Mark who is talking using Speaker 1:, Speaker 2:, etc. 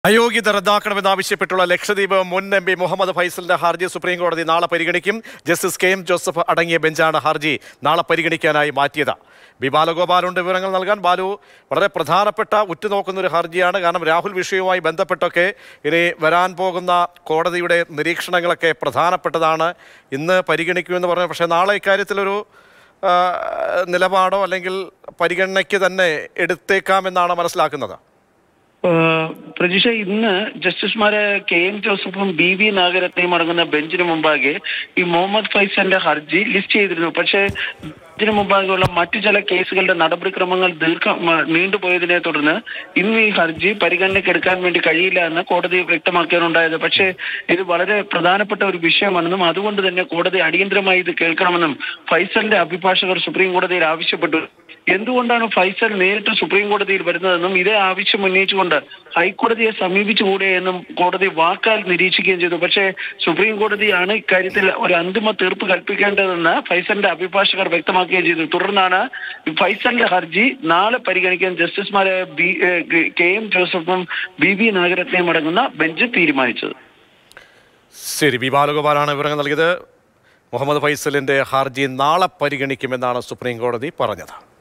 Speaker 1: അയോഗ്യത റദ്ദാക്കണമെന്നാവശ്യപ്പെട്ടുള്ള ലക്ഷദ്വീപ് മുൻ M P Muhammad ഫൈസലിന്റെ ഹർജി supreme കോടതി നാളെ പരിഗണിക്കും ജസ്റ്റിസ് കെ എം ജോസഫ് അടങ്ങിയ ബെഞ്ചാണ് ഹർജി നാളെ പരിഗണിക്കാനായി മാറ്റിയത് ബി ബാലഗോപാലുണ്ട് വിവരങ്ങൾ നൽകാൻ ബാലു വളരെ പ്രധാനപ്പെട്ട ഉറ്റുനോക്കുന്ന ഒരു ഹർജിയാണ് കാരണം രാഹുൽ വിഷയവുമായി ബന്ധപ്പെട്ടൊക്കെ ഇനി വരാൻ പോകുന്ന കോടതിയുടെ നിരീക്ഷണങ്ങളൊക്കെ പ്രധാനപ്പെട്ടതാണ് ഇന്ന് പരിഗണിക്കുമെന്ന് പറഞ്ഞു പക്ഷേ നാളെ ഇക്കാര്യത്തിലൊരു ആ, നിലപാടോ അല്ലെങ്കിൽ പരിഗണനയ്ക്ക് തന്നെ എടുത്തേക്കാമെന്നാണ് മനസ്സിലാക്കുന്നത്
Speaker 2: ഏഹ് പ്രജിഷ ഇന്ന് ജസ്റ്റിസുമാരെ കെ എം ജോസഫും ബി വി നാഗരത്നയും അടങ്ങുന്ന ബെഞ്ചിന് മുമ്പാകെ ഈ മുഹമ്മദ് ഫൈസലിന്റെ ഹർജി ലിസ്റ്റ് ചെയ്തിരുന്നു പക്ഷേ ഇതിനു മുമ്പാകെയുള്ള മറ്റു ചില കേസുകളുടെ നടപടിക്രമങ്ങൾ ദീർഘ മ- നീണ്ടുപോയതിനെ തുടർന്ന് ഇന്ന് ഈ ഹർജി പരിഗണനയ്ക്ക് എടുക്കാൻ വേണ്ടി കഴിയില്ല എന്ന് കോടതി വ്യക്തമാക്കിയാണുണ്ടായത് പക്ഷേ ഇത് വളരെ പ്രധാനപ്പെട്ട ഒരു വിഷയമാണെന്നും അതുകൊണ്ട് തന്നെ കോടതി അടിയന്തരമായി ഇത് കേൾക്കണമെന്നും ഫൈസലിന്റെ അഭിഭാഷകർ സുപ്രീം കോടതിയിൽ ആവശ്യപ്പെട്ടു എന്തുകൊണ്ടാണ് ഫൈസൽ നേരിട്ട് സുപ്രീം കോടതിയിൽ വരുന്നതെന്നും ഇതേ ആവശ്യം ഉന്നയിച്ചുകൊണ്ട് ഹൈക്കോടതിയെ സമീപിച്ചുകൂടെ എന്നും കോടതി വാക്കാൽ നിരീക്ഷിക്കുകയും ചെയ്തു പക്ഷേ സുപ്രീം കോടതിയാണ് ഇക്കാര്യത്തിൽ ഒരു അന്തിമ തീർപ്പ് കൽപ്പിക്കേണ്ടതെന്ന് ഫൈസലിന്റെ അഭിഭാഷകർ വ്യക്തമാക്കുകയും ചെയ്തു തുടർന്നാണ് ഫൈസലിന്റെ ഹർജി നാളെ പരിഗണിക്കാൻ ജസ്റ്റിസുമാരെ ബി ഏഹ് കെ എം ജോസഫും ബി ബി നാഗരത്നയും അടങ്ങുന്ന ബെഞ്ച് തീരുമാനിച്ചത്
Speaker 1: ശരി ബി ബാലഗോപാലാണ് വിവരങ്ങൾ നൽകിയത് മുഹമ്മദ് ഫൈസലിന്റെ ഹർജി നാളെ പരിഗണിക്കുമെന്നാണ് സുപ്രീം കോടതി പറഞ്ഞത്